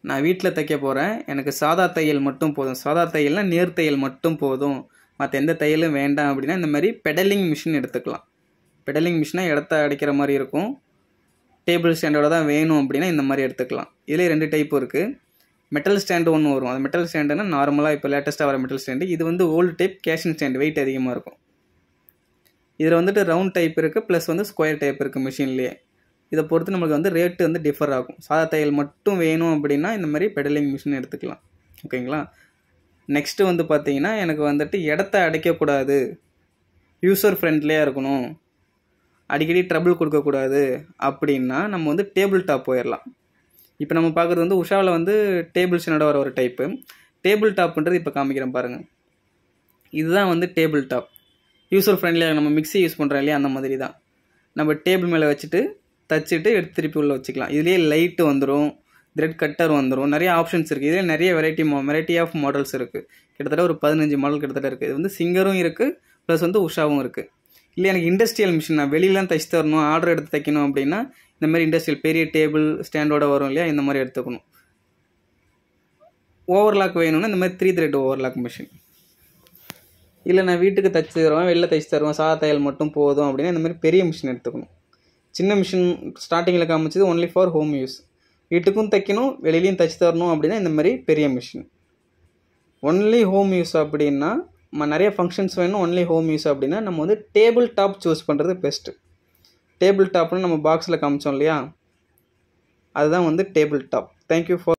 நான் வீட்டில் தைக்க போகிறேன் எனக்கு சாதா தையல் மட்டும் போதும் சாதா தையல்னா நேர் தையல் மட்டும் போதும் மற்ற எந்த தையலும் வேண்டாம் அப்படின்னா இந்த மாதிரி பெடலிங் மிஷின் எடுத்துக்கலாம் பெடலிங் மிஷினாக இடத்த அடிக்கிற மாதிரி இருக்கும் டேபிள் ஸ்டாண்டோட தான் வேணும் அப்படின்னா இந்த மாதிரி எடுத்துக்கலாம் இதிலே ரெண்டு டைப் இருக்குது மெட்டல் ஸ்டாண்டு ஒன்று வரும் அந்த மெட்டல் ஸ்டாண்டுனா நார்மலாக இப்போ லேட்டஸ்ட்டாக வர மெட்டல் ஸ்டாண்டு இது வந்து old type casing stand weight அதிகமாக இருக்கும் இதில் வந்துட்டு ரவுண்ட் டைப் இருக்குது ப்ளஸ் வந்து ஸ்கொயர் டைப் இருக்குது மிஷின்லேயே இதை பொறுத்து நம்மளுக்கு வந்து ரேட்டு வந்து டிஃபர் ஆகும் சாதா தையல் மட்டும் வேணும் அப்படின்னா இந்த மாதிரி பெடலிங் மிஷின் எடுத்துக்கலாம் ஓகேங்களா நெக்ஸ்ட்டு வந்து பார்த்தீங்கன்னா எனக்கு வந்துட்டு இடத்த அடைக்கக்கூடாது யூசர் ஃப்ரெண்ட்லியாக இருக்கணும் அடிக்கடி ட்ரபிள் கொடுக்கக்கூடாது அப்படின்னா நம்ம வந்து டேபிள் டாப் போயிடலாம் இப்போ நம்ம பார்க்குறது வந்து உஷாவில் வந்து டேபிள் ஸ்டாண்டோட வர ஒரு டைப்பு டேபிள் டாப்ன்றது இப்போ காமிக்கிறேன் பாருங்கள் இதுதான் வந்து டேபிள் டாப் யூசர் ஃப்ரெண்ட்லியாக நம்ம மிக்ஸி யூஸ் பண்ணுறோம் இல்லையா அந்த மாதிரி தான் நம்ம டேபிள் மேலே வச்சுட்டு தச்சுட்டு எடுத்து திருப்பி உள்ளே வச்சுக்கலாம் இதுலேயே லைட்டு வந்துடும் த்ரெட் கட்டர் வந்துடும் நிறைய ஆப்ஷன்ஸ் இருக்குது இதிலே நிறைய வெரைட்டி வெரைட்டி ஆஃப் மாடல்ஸ் இருக்குது கிட்டத்தட்ட ஒரு பதினஞ்சு மாடல் கிட்டத்தட்ட இருக்குது இது வந்து சிங்கரும் இருக்குது ப்ளஸ் வந்து உஷாவும் இருக்குது இல்லை எனக்கு இண்டஸ்ட்ரியல் மிஷின் நான் வெளியிலாம் தைச்சு தரணும் ஆர்டர் எடுத்து தைக்கணும் அப்படின்னா இந்த மாதிரி இண்டஸ்ட்ரியல் பெரிய டேபிள் ஸ்டாண்டோட வரும் இல்லையா இந்த மாதிரி எடுத்துக்கணும் ஓவர்லாக் வேணும்னா இந்த மாதிரி த்ரீ த்ரெட் ஓவர்லாக் மிஷின் இல்லை நான் வீட்டுக்கு தைச்சு தருவேன் வெளில தைச்சு தருவேன் சாதா தையல் மட்டும் போதும் அப்படின்னா இந்த மாதிரி பெரிய மிஷின் எடுத்துக்கணும் சின்ன மிஷின் ஸ்டார்டிங்கில் காமிச்சது ஒன்லி ஃபார் ஹோம் யூஸ் வீட்டுக்கும் தைக்கணும் வெளியிலையும் தைச்சு தரணும் அப்படின்னா இந்த மாதிரி பெரிய மிஷின் ஒன்லி ஹோம் யூஸ் அப்படின்னா நம்ம நிறைய ஃபங்க்ஷன்ஸ் வேணும் ஒன்லி ஹோம் யூஸ் அப்படின்னா நம்ம வந்து டேபிள் டாப் சூஸ் பண்ணுறது பெஸ்ட்டு டேபிள் டாப்னு நம்ம பாக்ஸில் காமிச்சோம் இல்லையா அதுதான் வந்து டேபிள் டாப் தேங்க்யூ ஃபார்